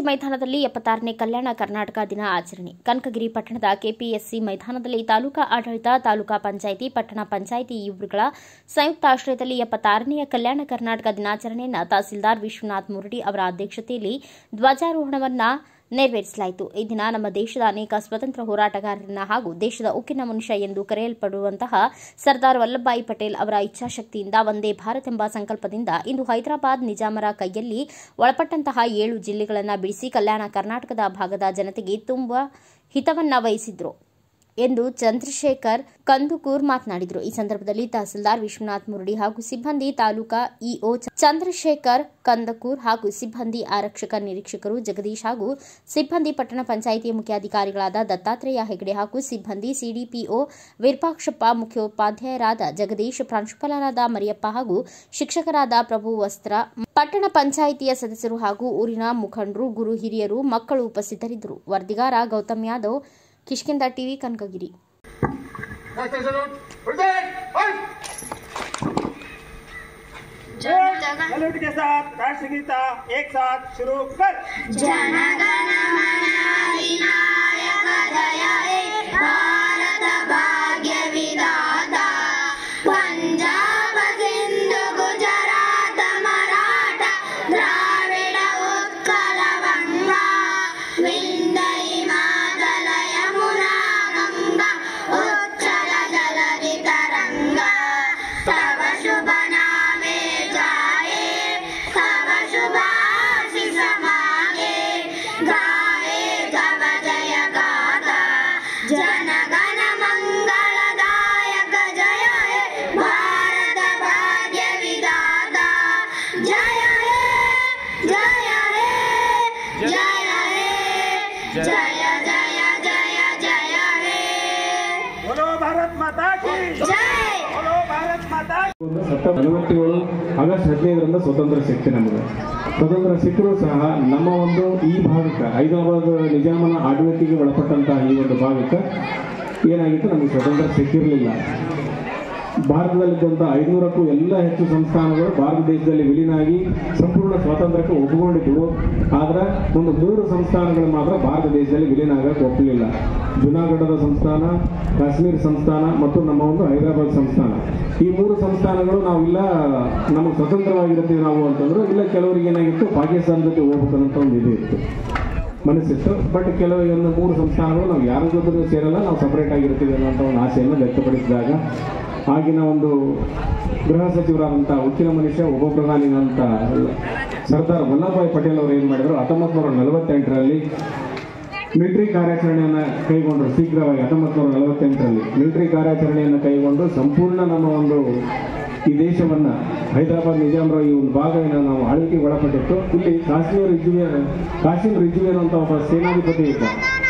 ಮೈದಾನದಲ್ಲಿ ಎಪ್ಪತ್ತಾರನೇ ಕಲ್ಯಾಣ ಕರ್ನಾಟಕ ದಿನ ಆಚರಣೆ ಕನಕಗಿರಿ ಪಟ್ಟಣದ ಕೆಪಿಎಸ್ಸಿ ಮೈದಾನದಲ್ಲಿ ತಾಲೂಕಾ ಆಡಳಿತ ತಾಲೂಕಾ ಪಂಚಾಯಿತಿ ಪಟ್ಟಣ ಪಂಚಾಯಿತಿ ಇವರುಗಳ ಸಂಯುಕ್ತ ಆಶ್ರಯದಲ್ಲಿ ಎಪ್ಪತ್ತಾರನೆಯ ಕಲ್ಯಾಣ ಕರ್ನಾಟಕ ದಿನಾಚರಣೆಯನ್ನು ತಹಸೀಲ್ದಾರ್ ವಿಶ್ವನಾಥ್ ಮುರಡಿ ಅವರ ಅಧ್ಯಕ್ಷತೆಯಲ್ಲಿ ಧ್ವಜಾರೋಹಣವನ್ನು ನೆರವೇರಿಸಲಾಯಿತು ಈ ದಿನ ನಮ್ಮ ದೇಶದ ಅನೇಕ ಸ್ವತಂತ್ರ ಹೋರಾಟಗಾರರನ್ನ ಹಾಗೂ ದೇಶದ ಉಕ್ಕಿನ ಮನುಷ್ಯ ಎಂದು ಕರೆಯಲ್ಪಡುವಂತಹ ಸರ್ದಾರ್ ವಲ್ಲಭಭಾಯಿ ಪಟೇಲ್ ಅವರ ಇಚ್ಛಾಶಕ್ತಿಯಿಂದ ಒಂದೇ ಭಾರತ್ ಎಂಬ ಸಂಕಲ್ಪದಿಂದ ಇಂದು ಹೈದರಾಬಾದ್ ನಿಜಾಮರ ಕೈಯಲ್ಲಿ ಒಳಪಟ್ಟಂತಹ ಏಳು ಜಿಲ್ಲೆಗಳನ್ನು ಬಿಡಿಸಿ ಕಲ್ಯಾಣ ಕರ್ನಾಟಕದ ಭಾಗದ ಜನತೆಗೆ ತುಂಬಾ ಹಿತವನ್ನ ವಹಿಸಿದ್ರು ಎಂದು ಚಂದ್ರಶೇಖರ್ ಕಂದುಕೂರ್ ಮಾತನಾಡಿದರು ಈ ಸಂದರ್ಭದಲ್ಲಿ ತಹಸೀಲ್ದಾರ್ ವಿಶ್ವನಾಥ್ ಮುರಡಿ ಹಾಗೂ ಸಿಬ್ಬಂದಿ ತಾಲೂಕಾ ಇಒ ಚಂದ್ರಶೇಖರ್ ಕಂದಕೂರ್ ಹಾಗೂ ಸಿಬ್ಬಂದಿ ಆರಕ್ಷಕ ನಿರೀಕ್ಷಕರು ಜಗದೀಶ್ ಹಾಗೂ ಸಿಬ್ಬಂದಿ ಪಟ್ಟಣ ಪಂಚಾಯಿತಿಯ ಮುಖ್ಯಾಧಿಕಾರಿಗಳಾದ ದತ್ತಾತ್ರೇಯ ಹೆಗಡೆ ಹಾಗೂ ಸಿಬ್ಬಂದಿ ಸಿಡಿಪಿಒ ವಿರೂಪಾಕ್ಷಪ್ಪ ಮುಖ್ಯೋಪಾಧ್ಯಾಯರಾದ ಜಗದೀಶ್ ಪ್ರಾಂಶುಪಾಲರಾದ ಮರಿಯಪ್ಪ ಹಾಗೂ ಶಿಕ್ಷಕರಾದ ಪ್ರಭು ವಸ್ತ್ರ ಪಟ್ಟಣ ಪಂಚಾಯಿತಿಯ ಸದಸ್ಯರು ಹಾಗೂ ಊರಿನ ಮುಖಂಡರು ಗುರು ಹಿರಿಯರು ಮಕ್ಕಳು ಉಪಸ್ಥಿತರಿದ್ದರು ವರದಿಗಾರ Gautam Yadav Kishkinda TV Kanakagiri National salute. Present. Fight. Salute के साथ राष्ट्रगीता एक साथ शुरू कर ಜನಗಣ ಮನ ವಿನಾಯಕ ಜಯ ಹೇ ಭಾರತ ಭಾಗ್ಯ ವಿಧಾತ ಪಂಜಾಬ ಸಿಂಧು ಗುಜರಾತ ಮರಾಠ ದ್ರಾವಿಡ ಉತ್ಕಲ ಬಂಗ ವಿಂಧ್ಯ ಹಿಮಾಚಲ ಯಮುನಾ ಗಂಗಾ ಉಚ್ಚಲ ಜಲಧಿ ತರಂಗ ತವ ಶುಭ ನಾಮೆ ಜಾಯೇ ತವ ಶುಭಾಶಿಸ ಮಾಗೆ ಗಾಯೇ ತವ ಜಯ ಗಾತ ಜನಗಣ ಮಂಗಳದಾಯಕ ಜಯ ಹೇ ಭಾರತ ಭಾಗ್ಯ ವಿಧಾತ ಜಯ ಹೇ ಜಯ ಹೇ ಜಯ ಹೇ ಜಯ ಜಯ ಜಯ ಜಯ ಹೇ बोलो भारत माता की ಜೈ बोलो भारत माता की ಒಂದು ಸತ್ತ ನಲವತ್ತೇಳು ಆಗಸ್ಟ್ ಹದಿನೈದರಿಂದ ಸ್ವತಂತ್ರ ಸಿಕ್ತು ನಮಗೆ ಸ್ವತಂತ್ರ ಸಿಕ್ಕರೂ ಸಹ ನಮ್ಮ ಒಂದು ಈ ಭಾಗಕ್ಕೆ ಹೈದರಾಬಾದ್ ನಿಜಾಮನ ಆಡಳಿತಿಗೆ ಒಳಪಟ್ಟಂತಹ ಈ ಒಂದು ಭಾಗಕ್ಕೆ ಏನಾಗಿತ್ತು ನಮಗೆ ಸ್ವತಂತ್ರ ಸಿಕ್ಕಿರಲಿಲ್ಲ ಭಾರತದಲ್ಲಿದ್ದಂಥ ಐನೂರಕ್ಕೂ ಎಲ್ಲ ಹೆಚ್ಚು ಸಂಸ್ಥಾನಗಳು ಭಾರತ ದೇಶದಲ್ಲಿ ವಿಲೀನ ಆಗಿ ಸಂಪೂರ್ಣ ಸ್ವಾತಂತ್ರ್ಯಕ್ಕೆ ಒಪ್ಪಿಕೊಂಡಿದ್ದವು ಆದ್ರೆ ಒಂದು ಮೂರು ಸಂಸ್ಥಾನಗಳು ಮಾತ್ರ ಭಾರತ ದೇಶದಲ್ಲಿ ವಿಲೀನ ಆಗಕ್ಕೆ ಒಪ್ಪಲಿಲ್ಲ ಜುನಾಗಢದ ಸಂಸ್ಥಾನ ಕಾಶ್ಮೀರ ಸಂಸ್ಥಾನ ಮತ್ತು ನಮ್ಮ ಒಂದು ಹೈದರಾಬಾದ್ ಸಂಸ್ಥಾನ ಈ ಮೂರು ಸಂಸ್ಥಾನಗಳು ನಾವು ಇಲ್ಲ ನಮಗೆ ಸ್ವತಂತ್ರವಾಗಿರ್ತೀವಿ ನಾವು ಅಂತಂದ್ರೆ ಇಲ್ಲ ಕೆಲವರಿಗೆ ಏನಾಗಿತ್ತು ಪಾಕಿಸ್ತಾನ ಜೊತೆ ಹೋಗ್ಬೇಕಂತ ಒಂದು ಇದು ಇತ್ತು ಮನಸ್ಸಿತ್ತು ಬಟ್ ಕೆಲವರಿಗೆ ಒಂದು ಮೂರು ಸಂಸ್ಥಾನಗಳು ನಾವು ಯಾರ ಜೊತೆ ಸೇರಲ್ಲ ನಾವು ಸಪರೇಟ್ ಆಗಿರ್ತೀವಿ ಅನ್ನೋಂಥ ಒಂದು ಆಸೆಯನ್ನು ವ್ಯಕ್ತಪಡಿಸಿದಾಗ ಆಗಿನ ಒಂದು ಗೃಹ ಸಚಿವರಾದಂಥ ಉಕ್ಕಿನ ಮನುಷ್ಯ ಉಪ ಪ್ರಧಾನಿಗಳಂತ ಸರ್ದಾರ್ ವಲ್ಲಭಭಾಯಿ ಪಟೇಲ್ ಅವರು ಏನು ಮಾಡಿದ್ರು ಹತ್ತೊಂಬತ್ತು ನೂರ ನಲವತ್ತೆಂಟರಲ್ಲಿ ಮಿಲಿಟರಿ ಕಾರ್ಯಾಚರಣೆಯನ್ನು ಕೈಗೊಂಡರು ಶೀಘ್ರವಾಗಿ ಹತ್ತೊಂಬತ್ತು ನೂರ ನಲವತ್ತೆಂಟರಲ್ಲಿ ಮಿಲಿಟರಿ ಕಾರ್ಯಾಚರಣೆಯನ್ನು ಕೈಗೊಂಡು ಸಂಪೂರ್ಣ ನಮ್ಮ ಒಂದು ಈ ದೇಶವನ್ನ ಹೈದರಾಬಾದ್ ನಿಜಾಮರ ಈ ಒಂದು ಭಾಗ ಏನೋ ನಾವು ಆಳ್ವಿಕೆಗೆ ಒಳಪಟ್ಟಿತ್ತು ಇಲ್ಲಿ ಕಾಶ್ಮೀರ್ ರಿಜ್ವಿ ಕಾಶಿಮ್ ರಿಜ್ವಿ ಅನ್ನುವಂಥ ಒಬ್ಬ ಸೇನಾಧಿಪತಿ ಇದ್ದ